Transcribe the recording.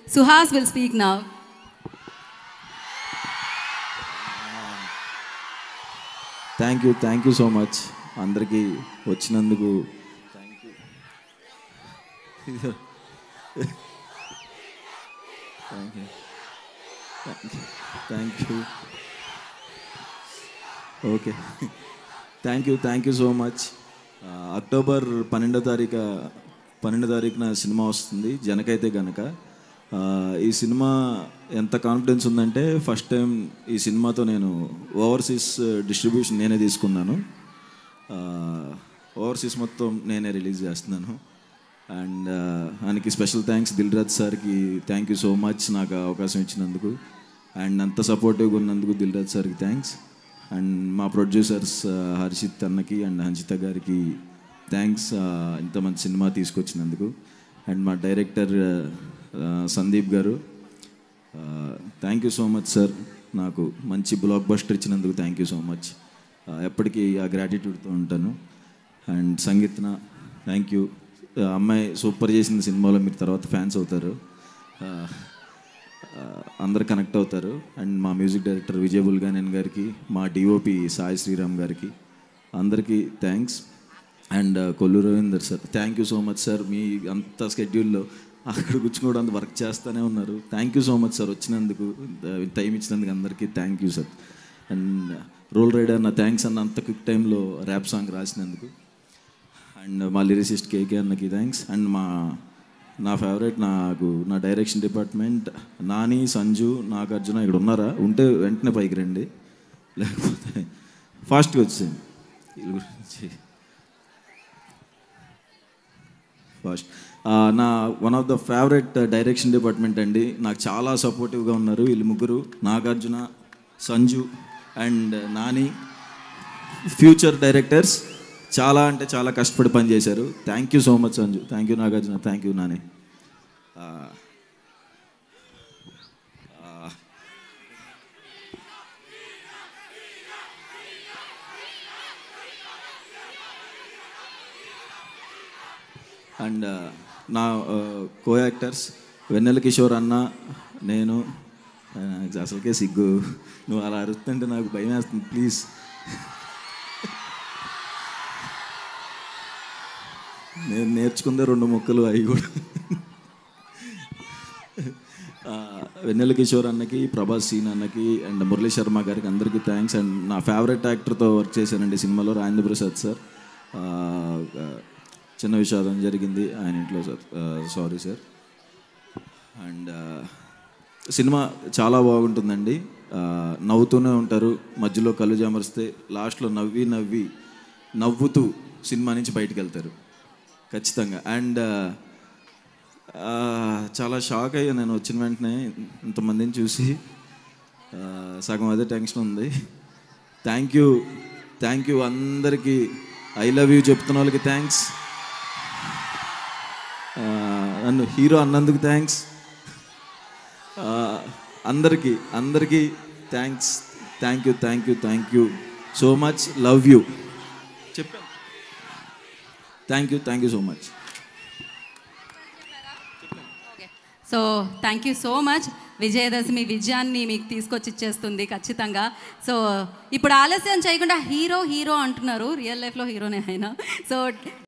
Suhas will speak now. Thank you thank you so much అందరికీ వచ్చినందుకు thank you thank you thank you okay thank you thank you so much October పన్నెండో తారీఖు పన్నెండో తారీఖున cinema వస్తుంది జనకైతే గనక ఆ, ఈ సినిమా ఎంత కాన్ఫిడెన్స్ ఉందంటే ఫస్ట్ టైం ఈ సినిమాతో నేను ఓవర్సీస్ డిస్ట్రిబ్యూషన్ నేనే తీసుకున్నాను ఓవర్సీస్ మొత్తం నేనే రిలీజ్ చేస్తున్నాను అండ్ ఆయనకి స్పెషల్ థ్యాంక్స్ దిల్ రాజ్ సార్కి థ్యాంక్ యూ సో మచ్ నాకు ఆ అవకాశం ఇచ్చినందుకు అండ్ అంత సపోర్టివ్గా ఉన్నందుకు దిల్ రాజ్ సార్కి థ్యాంక్స్ అండ్ మా ప్రొడ్యూసర్స్ హర్షిత్ అన్నకి అండ్ హంచిత గారికి థ్యాంక్స్ ఇంత మంచి సినిమా తీసుకొచ్చినందుకు అండ్ మా డైరెక్టర్ సందీప్ గారు thank you so much sir నాకు మంచి బ్లాక్ బస్టర్ ఇచ్చినందుకు థ్యాంక్ యూ సో మచ్ ఎప్పటికీ ఆ గ్రాటిట్యూడ్తో ఉంటాను అండ్ సంగీత్న థ్యాంక్ యూ అమ్మాయి సూపర్ చేసిన సినిమాలో మీరు తర్వాత ఫ్యాన్స్ అవుతారు ఆ, ఆ, అందరు కనెక్ట్ అవుతారు అండ్ మా మ్యూజిక్ డైరెక్టర్ విజయ్ బుల్గానేన్ గారికి మా డిఓపి సాయి శ్రీరామ్ గారికి అందరికీ thanks and Kollu Ravinder sir thank you so much sir మీ అంత స్కెడ్యూల్లో అక్కడ కూర్చుకోవడం అంత వర్క్ చేస్తూనే ఉన్నారు thank you so much sir వచ్చినందుకు టైం ఇచ్చినందుకు అందరికీ thank you sir and Roll Rida నా థ్యాంక్స్ అన్న అంత క్విక్ టైంలో ర్యాప్ సాంగ్ రాసినందుకు అండ్ మా లిరిసిస్ట్ కేకే అన్నకి థ్యాంక్స్ అండ్ మా నా ఫేవరెట్ నాకు నా డైరెక్షన్ డిపార్ట్మెంట్ నాని సంజు నాగార్జున ఇక్కడ ఉన్నారా ఉంటే వెంటనే పైకి రండి లేకపోతే ఫాస్ట్గా వచ్చేయండి వీళ్ళ గురించి ఫస్ట్ నా one of the favourite direction department అండి నాకు చాలా సపోర్టివ్గా ఉన్నారు వీళ్ళు ముగ్గురు Nagarjuna Sanju and Nani future directors చాలా అంటే చాలా కష్టపడి పనిచేశారు thank you so much Sanju thank you Nagarjuna thank you Nani ఆ, ఆ, అండ్ నా కో యాక్టర్స్ వెన్నెల కిషోర్ అన్న నేను ఆ, అసలుకే సిగ్గు నువ్వు అలా అరుస్తుంటే నాకు భయం వేస్తుంది ప్లీజ్ నేను నేర్చుకుందే రెండు మొక్కలు అవి కూడా ఆ, వెన్నెల కిషోర్ అన్నకి ప్రభాస్ సీన్ అన్నకి అండ్ మురళీ శర్మ గారికి అందరికీ థ్యాంక్స్ అండ్ నా ఫేవరెట్ యాక్టర్తో వర్క్ చేశానండి సినిమాలో రాజేంద్ర ప్రసాద్ సార్ ఆ, ఆ, చిన్న విషాదం జరిగింది ఆయన ఇంట్లో sir sorry sir and cinema చాలా బాగుంటుందండి ఆ, నవ్వుతూనే ఉంటారు మధ్యలో కళ్ళు జామరిస్తే లాస్ట్లో నవ్వి నవ్వి నవ్వుతూ సినిమా నుంచి బయటికి వెళ్తారు ఖచ్చితంగా అండ్ ఆ, చాలా షాక్ అయ్యా నేను వచ్చిన వెంటనే ఇంతమందిని చూసి ఆ, సగం అదే టెన్షన్ ఉంది థ్యాంక్ యూ థ్యాంక్ యూ అందరికీ ఐ లవ్ యూ చెప్తున్న వాళ్ళకి థ్యాంక్స్ నన్ను హీరో అన్నందుకు థ్యాంక్స్ అందరికీ అందరికీ thanks thank you thank you thank you so much love you చెప్పాను thank you thank you so much so thank you so much Vijayadashami విజయాన్ని మీకు తీసుకొచ్చి ఇచ్చేస్తుంది ఖచ్చితంగా సో ఇప్పుడు ఆలస్యం చేయకుండా హీరో హీరో అంటున్నారు రియల్ లైఫ్లో హీరోనే ఆయన సో